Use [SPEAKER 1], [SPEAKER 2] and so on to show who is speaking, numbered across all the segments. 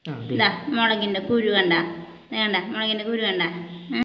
[SPEAKER 1] ഇതാ മുളകിൻ്റെ കുരു കണ്ട ഇത് കണ്ട മുളകിൻ്റെ കുരു കണ്ട ഉം.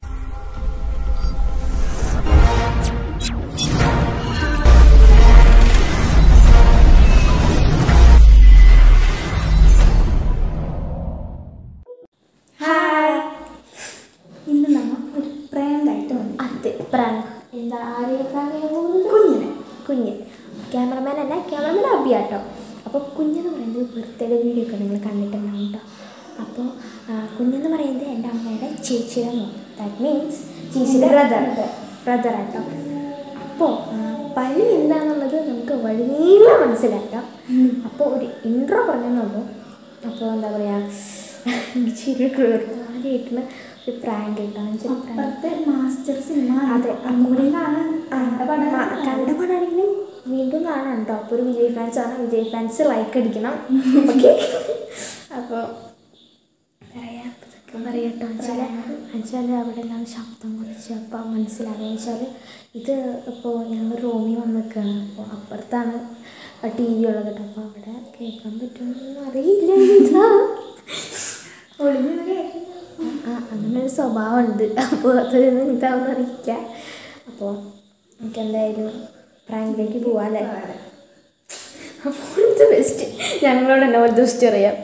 [SPEAKER 2] ഹായ് ഇന്ന് നമ്മൾ ഒരു പ്രാങ്കായിട്ട് വന്നു
[SPEAKER 3] അത് പ്രാങ്ക് എന്താ ആരെയും പ്രാങ്ക് ചെയ്യാൻ പോകുന്നത് കുഞ്ഞിന് കുഞ്ഞ് ക്യാമറമാൻ അല്ല ക്യാമറമാൻ അബിയാട്ടോ അപ്പോൾ കുഞ്ഞെന്ന് പറയുന്നത് ബർത്ത്ഡേ വീഡിയോ ഒക്കെ നിങ്ങൾ കണ്ടിട്ടുണ്ടാവും കേട്ടോ അപ്പോൾ കുഞ്ഞെന്ന് പറയുന്നത് എൻ്റെ അമ്മയുടെ ചേച്ചിയുടെ മോൻ ദാറ്റ് മീൻസ് ചേച്ചിയുടെ ബ്രദർ ബ്രദർ ആട്ടോ അപ്പോൾ പള്ളി എന്താണെന്നുള്ളത് നമുക്ക് വഴിനീള മനസ്സിലാക്കാം അപ്പോൾ ഒരു ഇൻട്രോ പറഞ്ഞെന്നുള്ളൂ അപ്പോൾ എന്താ പറയുക ചിരി ആദ്യമായിട്ടാണ് ഒരു പ്രാങ്ക് കിട്ടാന്ന് വെച്ചാൽ പ്രാങ്ക്
[SPEAKER 2] അപ്പുറത്തെ മാസ്റ്റർ സിനിമ
[SPEAKER 3] അതെ.
[SPEAKER 2] ഒന്നുകൂടി കാണാൻ കണ്ട പടം
[SPEAKER 3] ആ, കണ്ട പടാണെങ്കിലും വീണ്ടും കാണാം കേട്ടോ അപ്പോൾ ഒരു വിജയ് ഫാൻസ് ആണ് വിജയ് ഫാൻസ് ലൈക്ക് അടിക്കണം ഓക്കെ അപ്പോൾ പറയാം ഇതൊക്കെ പറയട്ടോ വെച്ചാൽ വെച്ചാൽ അവിടെ എല്ലാം ശബ്ദം കുറച്ച് അപ്പോൾ മനസ്സിലാവുക വെച്ചാൽ ഇത് ഇപ്പോൾ ഞങ്ങൾ റൂമിൽ വന്ന് നിൽക്കുകയാണ് അപ്പോൾ അപ്പുറത്താണ് ടി വി ഉള്ളത് കേട്ടോ അപ്പോൾ അവിടെ കേൾക്കാൻ പറ്റുമെന്നൊന്നും അറിയില്ല എന്താ
[SPEAKER 2] ഒളിഞ്ഞു കേൾക്കുന്നു
[SPEAKER 3] ആ അങ്ങനെ ഒരു സ്വഭാവമുണ്ട് അപ്പോൾ അത് എന്താണെന്ന് അറിയില്ല അപ്പോൾ നമുക്ക് എന്തായാലും പ്രാങ്കിലേക്ക് പോകാമല്ലേ അപ്പോൾ ഇത് ബെസ്റ്റ് ഞങ്ങളോട് തന്നെ ഒരു ദിവസം അറിയാം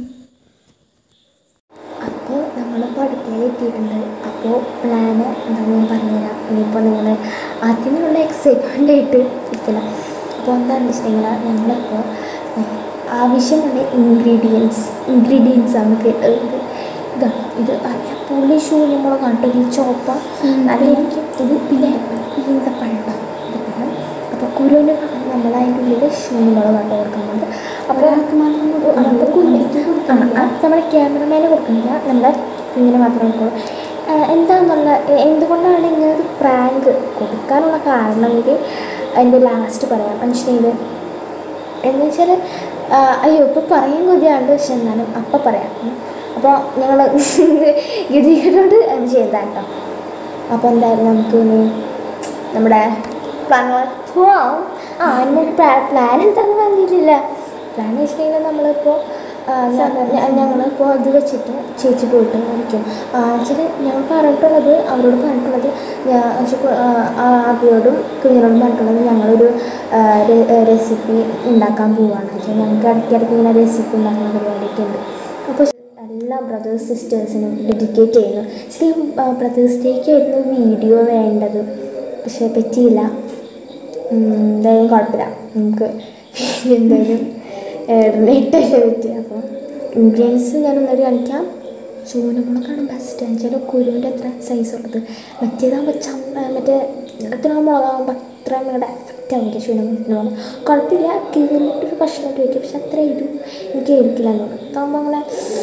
[SPEAKER 3] അപ്പോൾ നമ്മളിപ്പോൾ അടുക്കളയിൽ എത്തിയിട്ടുണ്ട് അപ്പോൾ പ്ലാന് എന്താണെന്ന് ഞാൻ പറഞ്ഞുതരാം ഇനിയിപ്പോൾ നിങ്ങൾ അതിനുള്ള എക്സൈറ്റ്മെൻ്റ് ആയിട്ട് ഇരിക്കില്ല അപ്പോൾ എന്താണെന്ന് വെച്ചിട്ടുണ്ടെങ്കിൽ ഞങ്ങളിപ്പോൾ ഏഹ്, ആവശ്യമുള്ള ഇൻഗ്രീഡിയൻസ് ഇൻഗ്രീഡിയൻസ് ആണ് കേട്ടത് ഇതാ ഇത് നല്ല പുളി ശൂന്യമുളകാണ് കേട്ടോ ഈ ചോപ്പ അതായിരിക്കും ഇത് പിന്നെ ഈന്തപ്പഴം കേട്ടോ ഈന്തപ്പഴം അപ്പോൾ കുരുവിന് പകരം നമ്മൾ അതിൻ്റെ ഉള്ളിൽ ശൂന്യമുളകാണ് കേട്ടോ കൊടുക്കുന്നത് അപ്പോൾ അപ്പോൾ കുഞ്ഞ് ആ അത് നമ്മുടെ ക്യാമറമാന് കൊടുക്കുന്നില്ല നമ്മുടെ കുഞ്ഞിന് മാത്രമേ കൊടുക്കുള്ളൂ ആ, എന്താന്നുള്ള എ- എന്തുകൊണ്ടാണ് ഇങ്ങനെ ഒരു പ്രാങ്ക് കൊടുക്കാനുള്ള കാരണം എനിക്ക് അതിൻ്റെ ലാസ്റ്റ് പറയാം മനസ്സിലായത് എന്ന് വെച്ചാൽ അയ്യോ ഇപ്പോൾ പറയാൻ കൊതിയാണ്ട് പക്ഷെ എന്നാലും അപ്പം പറയാം ഉം. അപ്പോൾ ഞങ്ങൾ ഗതികരോട് അത് ചെയ്താൽ കേട്ടോ അപ്പോൾ എന്തായാലും നമുക്ക് ഇനി നമ്മുടെ പ്ലാനുകൾ പോവാം ആ അതിൻ്റെ പ്ലാൻ എന്താണെന്ന് പറഞ്ഞിട്ടില്ല പ്ലാൻ വെച്ചിട്ടുണ്ടെങ്കിൽ നമ്മളിപ്പോൾ ഞങ്ങളിപ്പോൾ ഇത് വെച്ചിട്ട് ചേച്ചി പോയിട്ട് കളിക്കും വെച്ചാൽ ഞങ്ങൾ പറഞ്ഞിട്ടുള്ളത് അവരോട് പറഞ്ഞിട്ടുള്ളത് ഞാൻ അബിയോടും കുഞ്ഞിനോടും പറഞ്ഞിട്ടുള്ളത് ഞങ്ങളൊരു റെസിപ്പി ഉണ്ടാക്കാൻ പോവുകയാണ് വെച്ചാൽ ഞങ്ങൾക്ക് ഇടയ്ക്കിടയ്ക്ക് ഇങ്ങനെ റെസിപ്പി ഉണ്ടാക്കുന്ന പരിപാടിയൊക്കെ ഉണ്ട് അപ്പോൾ എല്ലാ ബ്രദേഴ്സ് സിസ്റ്റേഴ്സിനും ഡെഡിക്കേറ്റ് ചെയ്യുന്നു ശരി ബ്രദേഴ്സ് ഡേക്കായിരുന്നു വീഡിയോ വേണ്ടത് പക്ഷേ പറ്റിയില്ല ഉം, എന്തായാലും കുഴപ്പമില്ല നമുക്ക് എന്തായാലും ഇട്ടല്ലേ പറ്റുക അപ്പോൾ ഇൻഗ്രീഡിയൻസ് ഞാൻ ഒന്നൊരു കാണിക്കാം ചൂനമുളകാണ് ബെസ്റ്റ് എന്നുവെച്ചാൽ കുരുവിൻ്റെ അത്ര സൈസ് ഉള്ളത് മറ്റേതാകുമ്പോൾ ചമ്മ മറ്റേ എത്ര മുളകാകുമ്പോൾ അത്ര നിങ്ങളുടെ എഫക്റ്റ് ആവില്ല ചൂനമുളക് കുഴപ്പമില്ല കീറിയിട്ടൊരു കഷ്ണമായിട്ട് വയ്ക്കും പക്ഷെ അത്ര ഇത് എനിക്ക് ആയിരിക്കില്ല എന്നുള്ളത് ഇതാകുമ്പോൾ അങ്ങനെ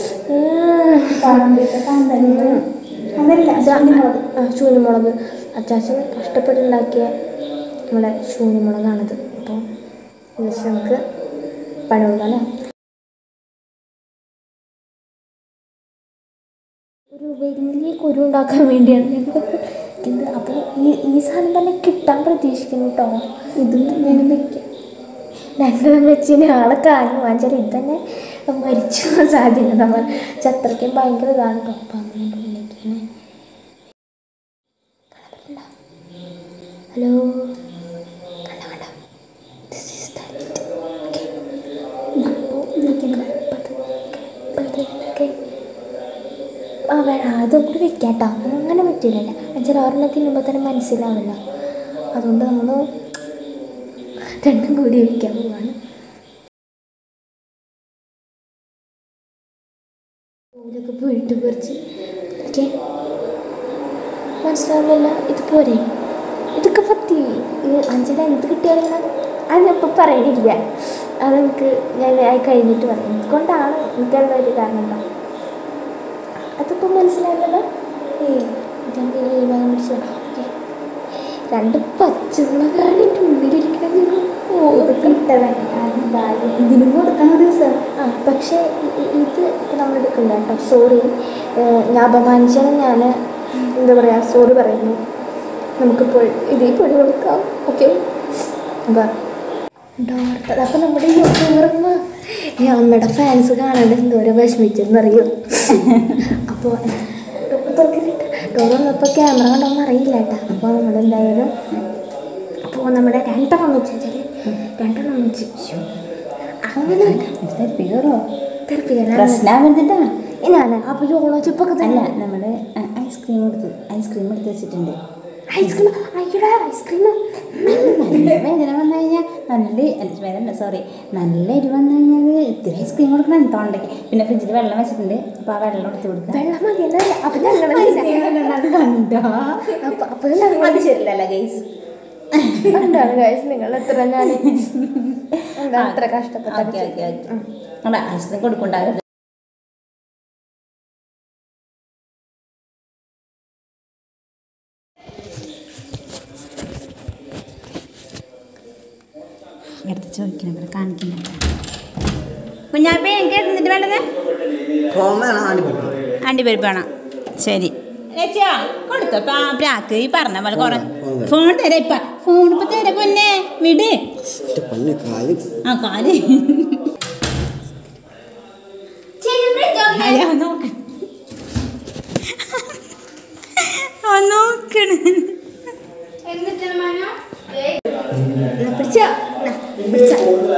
[SPEAKER 2] അതല്ല
[SPEAKER 3] ഇതാ- ആ, ചൂനമുളക് അത്യാവശ്യം കഷ്ടപ്പെട്ടുണ്ടാക്കിയ നമ്മുടെ ചൂനമുളകാണിത് അപ്പോൾ ഇത് വെച്ച് നമുക്ക് പണി കൊടുക്കാം അല്ലേ ഒരു വലിയ കുരു ഉണ്ടാക്കാൻ വേണ്ടിയാണ് ഞങ്ങൾ ഇത് അപ്പോൾ ഈ ഈ സാധനം തന്നെ കിട്ടാൻ പ്രതീക്ഷിക്കുന്നു കേട്ടോ ഇതും ഞാൻ വെക്കാം രണ്ടെണ്ണം വെച്ചിന് ആളെ കാര്യം വാങ്ങിച്ചാൽ ഇത് തന്നെ മരിച്ചു പോകാൻ സാധ്യത നമ്മൾ ചത്രയ്ക്കും ഭയങ്കര ഇതാണ് കേട്ടോ അപ്പം അങ്ങനെ ഉള്ളിലേക്ക് ഹലോ കണ്ട കണ്ട ദിസ് ഈസ് ദാറ്റ് ഓക്കെ അപ്പോൾ ഇതിലേക്ക് പതുക്കെ പതുക്കെ ആ വേണം അതും കൂടി വെക്കാം കേട്ടോ അങ്ങനെ പറ്റില്ലല്ലോ എന്നുവെച്ചാൽ ഒരെണ്ണം തിന്നുമ്പോൾ തന്നെ മനസ്സിലാവില്ല അതുകൊണ്ട് നമ്മൾ രണ്ടും കൂടി വെക്കാൻ പോവാണ് ഇതൊക്കെ പോയിട്ട് കുറച്ച് ഓക്കെ മനസ്സിലാവില്ല ഇത് പോരെ ഇതൊക്കെ പറ്റി അഞ്ചിൽ എന്ത് കിട്ടിയാലും അത് ഇപ്പോൾ പറയണില്ല അതെനിക്ക് ഞാൻ അത് കഴിഞ്ഞിട്ട് പറയാം കൊണ്ടാണ് എനിക്കുള്ള ഒരു കാരണം കേട്ടോ അതിപ്പോൾ മനസ്സിലായല്ലോ ഏയ് രണ്ട് ഈ ഭാഗം പിടിച്ചോ ഓക്കെ രണ്ട് പച്ചമുളകാണ് എൻ്റെ ഉള്ളിലിരിക്കുന്നത് ഓ
[SPEAKER 2] ഇത് കിട്ടവൻ ഇതിനും കൊടുക്കണം ഒരു ദിവസം
[SPEAKER 3] ആ പക്ഷേ ഇ- ഇ- ഇത് ഇപ്പോൾ നമ്മൾ എടുക്കണ്ട കേട്ടോ സോറി ഞാൻ അപമാനിച്ചാണ് ഞാൻ എന്താ പറയുക സോറി പറയുന്നു നമുക്കിപ്പോൾ ഇതേ പൊടി കൊടുക്കാം ഓക്കെ അപ്പം ഡോർത്ത് അപ്പൊ നമ്മുടെ യൂട്യൂബർമ്മ ഈ അമ്മയുടെ ഫാൻസ് കാണാണ്ട് എന്തോരം വിഷമിച്ചെന്നറിയും അപ്പോൾ ഡോർ വന്നപ്പോൾ ക്യാമറ കണ്ടോന്ന് അറിയില്ല കേട്ടോ അപ്പോൾ നമ്മളെന്തായാലും അപ്പോൾ നമ്മുടെ രണ്ടെണ്ണം വെച്ച് വെച്ചാൽ രണ്ടെണ്ണം വെച്ച് ശ്ശോ. അങ്ങനെ
[SPEAKER 1] തെറിപ്പിക്കറോ
[SPEAKER 3] തെറിപ്പിക്കലാണ്
[SPEAKER 1] പ്രശ്നം വരുന്നിട്ടാ
[SPEAKER 3] ഞാൻ അപ്പോൾ യോളോ ചിപ്പൊക്കെ
[SPEAKER 1] അല്ല
[SPEAKER 3] തന്നെ
[SPEAKER 1] നമ്മൾ ഐസ്ക്രീം എടുത്ത് ഐസ്ക്രീം എടുത്ത് വെച്ചിട്ടുണ്ട്
[SPEAKER 3] ഐസ്ക്രീം അയ്യടാ ഐസ്ക്രീം
[SPEAKER 1] നല്ല വേദന വന്നു കഴിഞ്ഞാൽ നല്ല അല്ല, വേദന സോറി നല്ല എരിവ് വന്നു കഴിഞ്ഞാൽ ഇത്തിരി ഐസ്ക്രീം കൊടുക്കണം തൊണ്ടയ്ക്ക് പിന്നെ ഫ്രിഡ്ജിൽ വെള്ളം വെച്ചിട്ടുണ്ട് അപ്പോൾ ആ വെള്ളം എടുത്ത് കൊടുക്കുക
[SPEAKER 3] വെള്ളം മതിയല്ല അപ്പം ഞങ്ങൾ
[SPEAKER 1] കണ്ടോ
[SPEAKER 3] അപ്പം അപ്പം ഞങ്ങൾ
[SPEAKER 1] അത് ശരിയല്ല ഗൈസ്
[SPEAKER 3] എന്താണ് ഗൈസ് നിങ്ങൾ എത്ര ഞാൻ എന്താ അത്ര കഷ്ടപ്പെട്ട
[SPEAKER 1] ഓക്കെ ഓക്കെ ഓക്കെ അല്ല ഐസ്ക്രീം കൊടുക്കണ്ടാകരുത് എടുത്ത് ചോദിക്കണം ഇവിടെ കാണിക്കുന്നില്ല കുഞ്ഞാപ്പ എനിക്ക് എന്നിട്ട് വേണ്ടത് അണ്ടിപ്പരിപ്പ് വേണം ശരി രക്ഷാ കൊടുത്തോ പ്രാക്ക് ഈ പറഞ്ഞ പോലെ കുറെ ഫോൺ തരാം ഇപ്പൊ ഫോൺ ഇപ്പൊ തരാം പൊന്നെ വിട് ആ കാല് അയ്യോ, നോക്ക്. ആ, നോക്കണ്
[SPEAKER 3] പിടിച്ചോ പിടിച്ചോ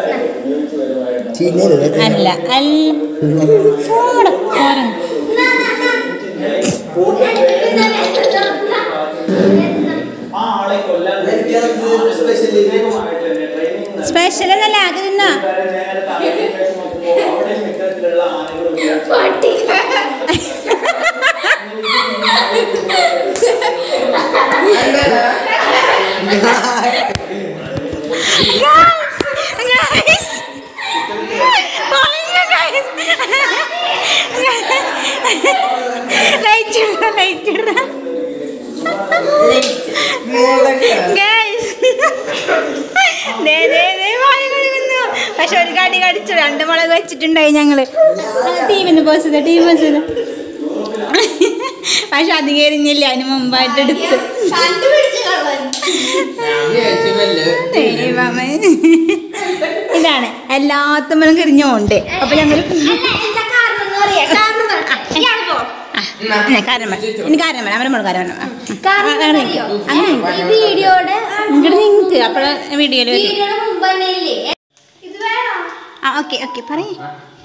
[SPEAKER 1] അല്ല അല്ല ഫോൺ ഫോൺ സ്പെഷ്യൽ എന്നല്ല അത് തിന്നാ Guys! പോയില്ല, guys. Light ഇട, light ഇട. Guys. ദേ, ദേ, ദേ, വായ കഴുകുന്നു. പക്ഷെ ഒരു കടി കടിച്ചു രണ്ട് മുളക് വെച്ചിട്ടുണ്ടായി ഞങ്ങള് ടീമിന്ന് പോസ് ചെയ്ത ടീം പോസ് ചെയ്ത പക്ഷെ അധികം എരിഞ്ഞില്ല അതിന് മുമ്പായിട്ട് എടുത്ത് ദൈവമേ. ഇതാണ് എല്ലാത്തുമ്പോഴും കിരിഞ്ഞോണ്ട് അപ്പൊ ഞങ്ങൾ കാരണം വേണം ഇനി കാരണം വേണം അവരെ മോള് കാരണം വേണം അങ്ങനെ
[SPEAKER 3] ഈ വീഡിയോയുടെ
[SPEAKER 1] ഇങ്ങോട്ട് നിങ്ങൾക്ക് അപ്പോഴ വീഡിയോയിൽ വരും
[SPEAKER 3] വീഡിയോയുടെ മുമ്പ് തന്നെ ഇല്ലേ ഇത് വേണോ
[SPEAKER 1] ആ ഓക്കെ ഓക്കെ പറയേ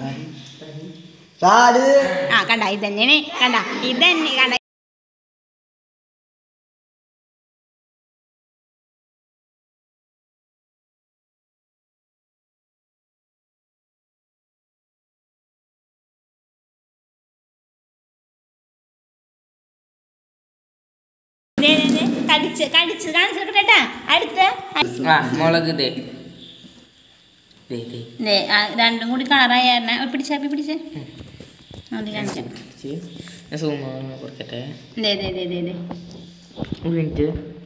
[SPEAKER 1] ആ കണ്ട ഇത് തന്നെയാണ് കണ്ട ഇത് തന്നെ കണ്ട ദേ, ദേ, ദേ, കടിച്ച് കടിച്ച് കാണിച്ചു കേട്ടാ അടുത്ത
[SPEAKER 4] ആ മുളക് ദേ ദേ ദേ
[SPEAKER 1] ദേ, ആ രണ്ടും കൂടി കളറായ കാരണം പിടിച്ചാപ്പി പിടിച്ചേ അത് കാണിച്ചാ
[SPEAKER 4] ഇച്ചിരി ഞാൻ സൂം കൊടുക്കട്ടെ
[SPEAKER 1] ദേ ദേ ദേ ദേ ദേ
[SPEAKER 4] ഒരു മിനിറ്റ്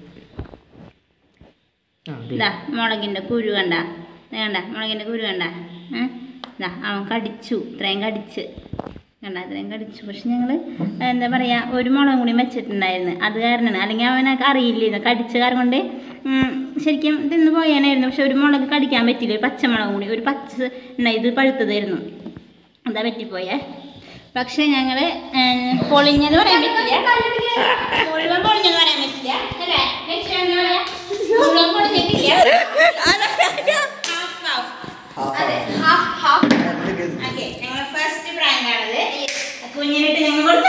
[SPEAKER 4] ആ ദേ.
[SPEAKER 1] ഇതാ മുളകിൻ്റെ കുരു കണ്ട ദേ കണ്ട മുളകിൻ്റെ കുരു കണ്ട ഏ? ഇതാ അവൻ കടിച്ചു ഇത്രയും കടിച്ച് കണ്ട ഇത്രയും കടിച്ചു പക്ഷെ ഞങ്ങൾ എന്താ പറയുക ഒരു മുളകും കൂടി വെച്ചിട്ടുണ്ടായിരുന്നു അത് കാരണമാണ് അല്ലെങ്കിൽ അവനൊക്കെ അറിയില്ലായിരുന്നു കടിച്ച കാരണം കൊണ്ട് ഉം, ശരിക്കും തിന്ന് പോയാനായിരുന്നു പക്ഷെ ഒരു മുളക് കടിക്കാൻ പറ്റില്ല ഒരു പച്ചമുളകും കൂടി ഒരു പച്ച ഉണ്ടായി ഇത് പഴുത്തതായിരുന്നു അതാ പറ്റിപ്പോയേ പക്ഷെ ഞങ്ങൾ പൊളിഞ്ഞത് പറയാൻ പറ്റില്ല മുഴുവൻ പൊളിഞ്ഞെന്ന് പറയാൻ പറ്റില്ല അല്ലേ ലക്ഷ്യം എന്താ പറയാ മുഴുവൻ പൊളിഞ്ഞിട്ടില്ല ഓക്കെ ഞങ്ങളെ ഫസ്റ്റ് പ്രാങ്കാണത് കുഞ്ഞിനിട്ട് ഞങ്ങൾ